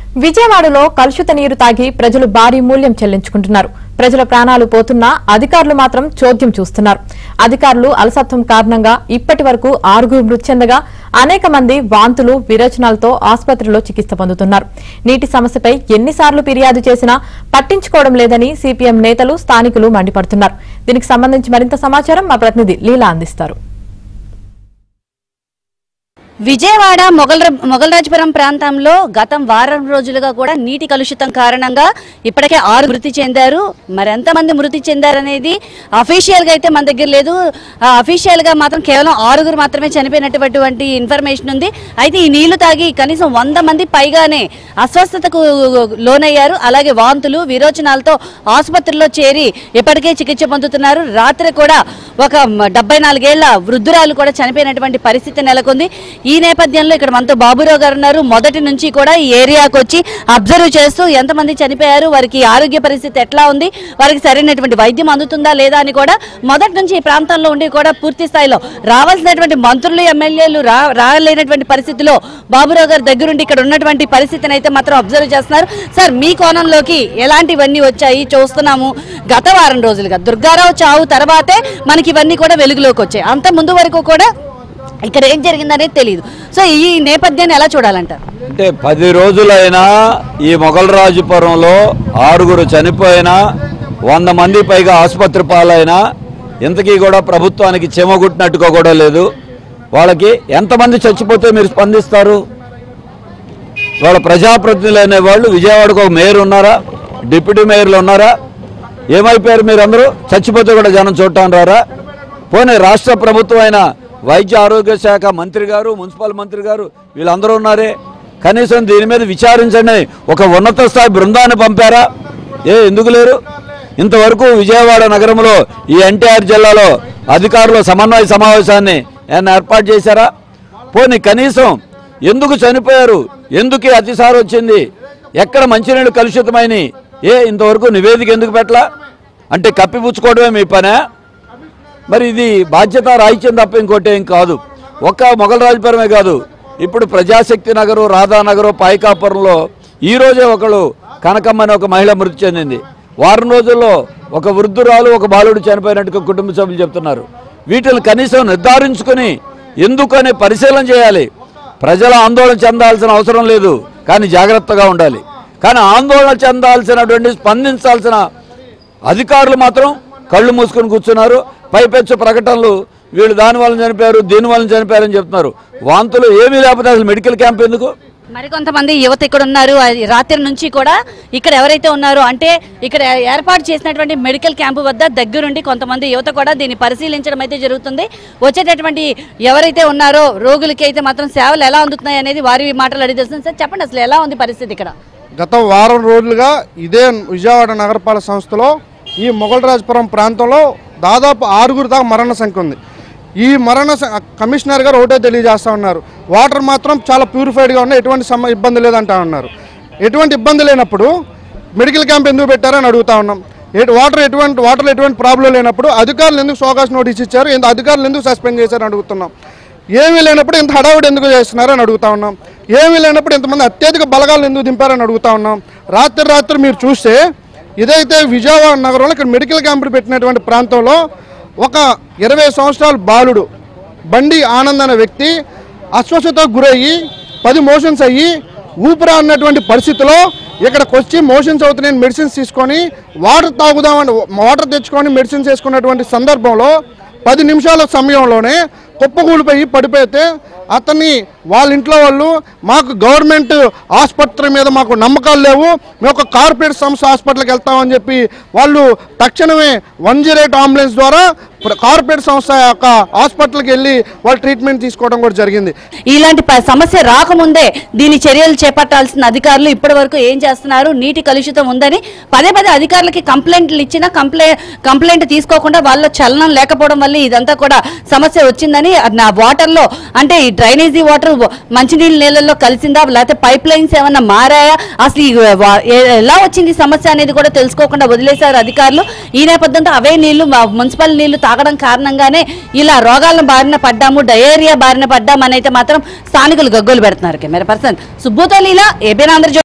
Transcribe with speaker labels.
Speaker 1: విజయవాడలో కలుషిత నీరు తాగి ప్రజలు భారీ మూల్యం చెల్లించుకుంటున్నారు ప్రజల ప్రాణాలు పోతున్నా అధికారులు మాత్రం చోద్యం చూస్తున్నారు అధికారులు అలసత్వం కారణంగా ఇప్పటి వరకు ఆరుగురు మృతి చెందగా అనేక మంది వాంతులు విరోచనాలతో ఆసుపత్రిలో చికిత్స పొందుతున్నారు నీటి సమస్యపై ఎన్నిసార్లు ఫిర్యాదు చేసినా పట్టించుకోవడం లేదని సిపిఎం నేతలు స్థానికులు మండిపడుతున్నారు దీనికి సంబంధించి మరింత సమాచారం మా ప్రతినిధి లీలా అందిస్తారు
Speaker 2: విజయవాడ మొగల్ మొగల్రాజపురం ప్రాంతంలో గతం వారం రోజులుగా కూడా నీటి కలుషితం కారణంగా ఇప్పటికే ఆరు మృతి చెందారు మరి ఎంతమంది మృతి చెందారనేది అఫీషియల్ గా అయితే మన దగ్గర లేదు అఫీషియల్ గా మాత్రం కేవలం ఆరుగురు మాత్రమే చనిపోయినటువంటి ఇన్ఫర్మేషన్ ఉంది అయితే ఈ నీళ్లు తాగి కనీసం వంద మంది పైగానే అస్వస్థతకు లోనయ్యారు అలాగే వాంతులు విరోచనాలతో ఆసుపత్రిలో చేరి ఇప్పటికే చికిత్స పొందుతున్నారు రాత్రి కూడా ఒక డెబ్బై నాలుగేళ్ల వృద్ధురాలు కూడా చనిపోయినటువంటి పరిస్థితి నెలకొంది ఈ నేపథ్యంలో ఇక్కడ మనతో బాబురావు గారు ఉన్నారు మొదటి నుంచి కూడా ఈ ఏరియాకు వచ్చి అబ్జర్వ్ చేస్తూ ఎంతమంది చనిపోయారు వారికి ఆరోగ్య పరిస్థితి ఎట్లా ఉంది వారికి సరైనటువంటి వైద్యం అందుతుందా లేదా అని కూడా మొదటి నుంచి ఈ ప్రాంతంలో ఉండి కూడా పూర్తి స్థాయిలో రావాల్సినటువంటి మంత్రులు ఎమ్మెల్యేలు రా రాలేనటువంటి పరిస్థితిలో బాబురావు గారి దగ్గరుండి ఇక్కడ ఉన్నటువంటి పరిస్థితిని అయితే మాత్రం అబ్జర్వ్ చేస్తున్నారు సార్ మీ కోణంలోకి ఎలాంటివన్నీ వచ్చాయి చూస్తున్నాము గత వారం రోజులుగా దుర్గారావు చావు తర్వాతే మనకి ఇవన్నీ కూడా వెలుగులోకి వచ్చాయి అంత ముందు వరకు కూడా ఇక్కడ ఏం జరిగిందనేది తెలియదు సో ఈ నేపథ్యాన్ని ఎలా చూడాలంటారు
Speaker 3: అంటే పది రోజులైనా ఈ మొగలరాజుపురంలో ఆరుగురు చనిపోయినా వంద మంది పైగా ఆసుపత్రి పాలైనా ఇంతకీ కూడా ప్రభుత్వానికి చెమగుట్టినట్టుగా కూడా లేదు వాళ్ళకి ఎంతమంది చచ్చిపోతే మీరు స్పందిస్తారు వాళ్ళ ప్రజాప్రతినిధులు అనేవాళ్ళు విజయవాడకు ఒక మేయర్ ఉన్నారా డిప్యూటీ మేయర్లు ఉన్నారా ఏమైపోయారు మీరు అందరూ చచ్చిపోతే కూడా జనం చూడటానికి రారా పోనీ రాష్ట్ర ప్రభుత్వం అయిన వైద్య ఆరోగ్య శాఖ మంత్రి గారు మున్సిపల్ మంత్రి గారు వీళ్ళందరూ ఉన్నారే కనీసం దీని మీద విచారించండి ఒక ఉన్నత స్థాయి బృందాన్ని పంపారా ఏ ఎందుకు లేరు ఇంతవరకు విజయవాడ నగరంలో ఈ ఎన్టీఆర్ జిల్లాలో అధికారుల సమన్వయ సమావేశాన్ని ఏమైనా ఏర్పాటు చేశారా పోనీ కనీసం ఎందుకు చనిపోయారు ఎందుకు ఈ అతిసారం వచ్చింది ఎక్కడ మంచినీళ్ళు కలుషితమైనవి ఏ ఇంతవరకు నివేదిక ఎందుకు పెట్టలా అంటే కప్పిపుచ్చుకోవడమే మీ పనే మరి ఇది బాధ్యత రాహిత్యం తప్ప ఇంకోటి ఏం కాదు ఒక్క మొగలరాజపురమే కాదు ఇప్పుడు ప్రజాశక్తి నగరు రాధానగరు పాయికాపురంలో ఈ రోజే ఒకళ్ళు కనకమ్మ అనే ఒక మహిళ మృతి చెందింది వారం రోజుల్లో ఒక వృద్ధురాలు ఒక బాలుడు చనిపోయినట్టుగా కుటుంబ సభ్యులు చెప్తున్నారు వీటిని కనీసం నిర్ధారించుకొని ఎందుకని పరిశీలన చేయాలి ప్రజల ఆందోళన చెందాల్సిన అవసరం లేదు కానీ జాగ్రత్తగా ఉండాలి కానీ ఆందోళన చెందాల్సినటువంటి స్పందించాల్సిన అధికారులు మాత్రం కళ్ళు మూసుకొని కూర్చున్నారు పైపెచ్చు ప్రకటనలు వీళ్ళు దాని వల్ల చనిపోయారు దీని వల్ల చనిపోయారని చెప్తున్నారు వాంతులు ఏమీ లేకపోతే అసలు మెడికల్ క్యాంప్ ఎందుకు
Speaker 2: మరికొంతమంది యువత ఇక్కడ ఉన్నారు అది రాత్రి నుంచి కూడా ఇక్కడ ఎవరైతే ఉన్నారో అంటే ఇక్కడ ఏర్పాటు చేసినటువంటి మెడికల్ క్యాంపు వద్ద దగ్గరుండి కొంతమంది యువత కూడా దీన్ని పరిశీలించడం అయితే జరుగుతుంది వచ్చేటటువంటి ఎవరైతే ఉన్నారో రోగులకి అయితే మాత్రం సేవలు ఎలా అందుతున్నాయి అనేది వారి మాటలు అడిగి తెలుస్తుంది సార్ చెప్పండి అసలు ఎలా ఉంది పరిస్థితి ఇక్కడ
Speaker 4: గత వారం రోజులుగా ఇదే విజయవాడ నగరపాలక సంస్థలో ఈ మొగలరాజపురం ప్రాంతంలో దాదాపు ఆరుగురు దాకా మరణ సంఖ్య ఉంది ఈ మరణ స- కమిషనర్ గారు ఒకటే తెలియజేస్తా ఉన్నారు వాటర్ మాత్రం చాలా ప్యూరిఫైడ్గా ఉన్నాయి ఎటువంటి సమ ఇబ్బంది లేదంటా ఉన్నారు ఎటువంటి ఇబ్బంది లేనప్పుడు మెడికల్ క్యాంప్ ఎందుకు పెట్టారని అడుగుతా ఉన్నాం ఎటు- వాటర్ ఎటువంటి వాటర్లో ఎటువంటి ప్రాబ్లం లేనప్పుడు అధికారులు ఎందుకు సోకాస్ నోటీస్ ఇచ్చారు ఇంత అధికారులు ఎందుకు సస్పెండ్ చేశారని అడుగుతున్నాం ఏమీ లేనప్పుడు ఇంత హడావుడి ఎందుకు చేస్తున్నారని అడుగుతా ఉన్నాం ఏమీ లేనప్పుడు ఇంతమంది అత్యధిక బలగాలు ఎందుకు దింపారని అడుగుతా ఉన్నాం రాత్రి రాత్రి మీరు చూస్తే ఇదైతే విజయవాడ నగరంలో ఇక్కడ మెడికల్ క్యాంపులు పెట్టినటువంటి ప్రాంతంలో ఒక ఇరవై సంవత్సరాల బాలుడు బండి ఆనంద్ అనే వ్యక్తి అస్వస్థతకు గురయ్యి పది మోషన్స్ అయ్యి ఊపిరి అన్నటువంటి పరిస్థితిలో ఇక్కడికి వచ్చి మోషన్స్ అవుతున్నాయని మెడిసిన్స్ తీసుకొని వాటర్ తాగుదామని వాటర్ తెచ్చుకొని మెడిసిన్స్ వేసుకున్నటువంటి సందర్భంలో పది నిమిషాల సమయంలోనే కుప్పకూలిపోయి పడిపోతే అతన్ని వాళ్ళ ఇంట్లో వాళ్ళు మాకు గవర్నమెంట్ ఆసుపత్రి మీద మాకు నమ్మకాలు లేవు మేము ఒక కార్పొరేట్ సంస్థ హాస్పిటల్కి వెళ్తామని చెప్పి వాళ్ళు తక్షణమే వన్ జీరో ఎయిట్ అంబులెన్స్ ద్వారా ప్ర- కార్పొరేట్ సంస్థ యొక్క హాస్పిటల్కి వెళ్ళి వాళ్ళు ట్రీట్మెంట్ తీసుకోవడం కూడా జరిగింది
Speaker 2: ఇలాంటి ప- సమస్య రాకముందే దీని చర్యలు చేపట్టాల్సిన అధికారులు ఇప్పటి వరకు ఏం చేస్తున్నారు నీటి కలుషితం ఉందని పదే పదే అధికారులకి కంప్లైంట్లు ఇచ్చినా కంప్లై కంప్లైంట్ తీసుకోకుండా వాళ్ళ చలనం లేకపోవడం వల్ల ఇదంతా కూడా సమస్య వచ్చిందని అది నా వాటర్లో అంటే ఈ డ్రైనేజీ వాటర్ మంచినీళ్ళ నీళ్ళల్లో కలిసిందా లేకపోతే పైప్ లైన్స్ ఏమన్నా మారాయా అసలు ఈ వా- ఏ- ఎలా వచ్చింది ఈ సమస్య అనేది కూడా తెలుసుకోకుండా వదిలేశారు అధికారులు ఈ నేపథ్యంతో అవే నీళ్లు మా మున్సిపల్ నీళ్లు తాగడం కారణంగానే ఇలా రోగాలను బారిన పడ్డాము డయేరియా బారిన పడ్డామని అయితే మాత్రం స్థానికులు గగ్గోలు పెడుతున్నారు కెమెరా పర్సన్ సుబ్బుతో లీలా ఏబీన్ ఆంధ్రజ్యోతి